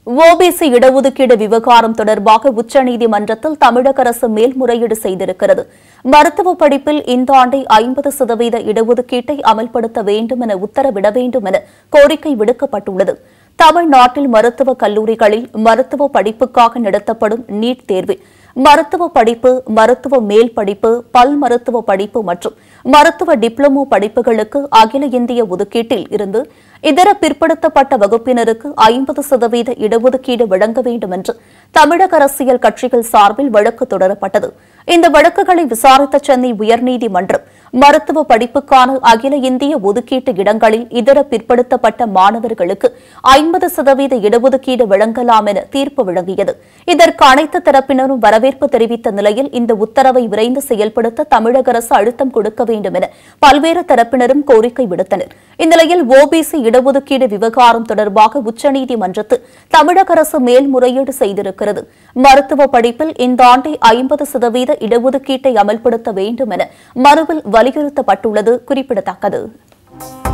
OBC இடஒதுக்கீடு விவகாரம் தொடர்பாக உச்சநீதிமன்றத்தில் தமிழக அரசு மேல்முறையீடு செய்திருக்கிறது மருத்துவ படிப்பில் இந்த ஆண்டை ஐம்பது சதவீத இடஒதுக்கீட்டை அமல்படுத்த வேண்டும் என உத்தரவிட வேண்டும் என கோரிக்கை விடுக்கப்பட்டுள்ளது தமிழ்நாட்டில் மருத்துவக் கல்லூரிகளில் மருத்துவ படிப்புக்காக நடத்தப்படும் நீட் தேர்வில் மருத்துவ படிப்பு மருத்துவ மேல் படிப்பு பல் மருத்துவ படிப்பு மற்றும் மருத்துவ டிப்ளமோ படிப்புகளுக்கு அகில இந்திய ஒதுக்கீட்டில் இருந்து இதர பிற்படுத்தப்பட்ட வகுப்பினருக்கு ஐம்பது சதவீத இடஒதுக்கீடு வழங்க வேண்டும் என்று தமிழக அரசியல் கட்சிகள் சார்பில் வழக்கு தொடரப்பட்டது இந்த வழக்குகளை விசாரித்த சென்னை உயர்நீதிமன்றம் மருத்துவ படிப்புக்கான அகில இந்திய ஒதுக்கீட்டு இடங்களில் இதர பிற்படுத்தப்பட்ட மாணவர்களுக்கு ஐம்பது சதவீத இடஒதுக்கீடு வழங்கலாம் என தீர்ப்பு வழங்கியது இதற்கு அனைத்து தரப்பினரும் வரவேற்பு தெரிவித்த நிலையில் இந்த உத்தரவை விரைந்து செயல்படுத்த தமிழக அரசு அழுத்தம் கொடுக்க வேண்டும் என பல்வேறு தரப்பினரும் கோரிக்கை விடுத்தனர் இந்நிலையில் ஓபிசி இடஒதுக்கீடு விவகாரம் தொடர்பாக உச்சநீதிமன்றத்தில் தமிழக அரசு மேல்முறையீடு செய்திருக்கிறது மருத்துவ படிப்பில் இந்த ஆண்டை ஐம்பது சதவீத இடஒதுக்கீட்டை அமல்படுத்த வேண்டும் என மனுவில் வலியுறுத்தப்பட்டுள்ளது குறிப்பிடத்தக்கது